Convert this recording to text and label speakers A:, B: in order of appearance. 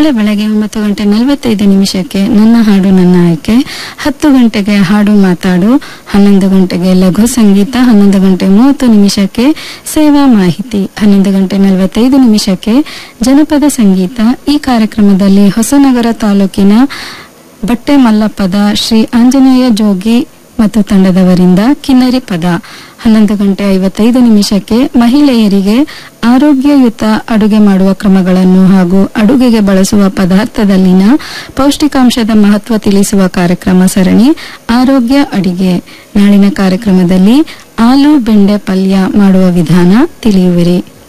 A: ನಾಳೆ ಬೆಳಗ್ಗೆ ಒಂಬತ್ತು ಗಂಟೆ ನಲವತ್ತೈದು ನಿಮಿಷಕ್ಕೆ ನನ್ನ ಹಾಡು ನನ್ನ ಆಯ್ಕೆ ಹತ್ತು ಗಂಟೆಗೆ ಹಾಡು ಮಾತಾಡು ಹನ್ನೊಂದು ಗಂಟೆಗೆ ಲಘು ಸಂಗೀತ ಹನ್ನೊಂದು ಗಂಟೆ ಮೂವತ್ತು ನಿಮಿಷಕ್ಕೆ ಸೇವಾ ಮಾಹಿತಿ ಹನ್ನೊಂದು ಗಂಟೆ ನಲವತ್ತೈದು ನಿಮಿಷಕ್ಕೆ ಜನಪದ ಸಂಗೀತ ಈ ಕಾರ್ಯಕ್ರಮದಲ್ಲಿ ಹೊಸನಗರ ತಾಲೂಕಿನ ಬಟ್ಟೆ ಮಲ್ಲಪದ ಶ್ರೀ ಆಂಜನೇಯ ಜೋಗಿ ಮತ್ತು ತಂಡದವರಿಂದ ಕಿನ್ನರಿ ಪದ ಹನ್ನೊಂದು ಗಂಟೆ ಐವತ್ತೈದು ನಿಮಿಷಕ್ಕೆ ಮಹಿಳೆಯರಿಗೆ ಆರೋಗ್ಯಯುತ ಅಡುಗೆ ಮಾಡುವ ಕ್ರಮಗಳನ್ನು ಹಾಗೂ ಅಡುಗೆಗೆ ಬಳಸುವ ಪದಾರ್ಥದಲ್ಲಿನ ಪೌಷ್ಟಿಕಾಂಶದ ಮಹತ್ವ ತಿಳಿಸುವ ಕಾರ್ಯಕ್ರಮ ಸರಣಿ ಆರೋಗ್ಯ ಅಡಿಗೆ ನಾಳಿನ ಕಾರ್ಯಕ್ರಮದಲ್ಲಿ ಆಲೂ ಬೆಂಡೆ ಪಲ್ಯ ಮಾಡುವ ವಿಧಾನ ತಿಳಿಯುವಿರಿ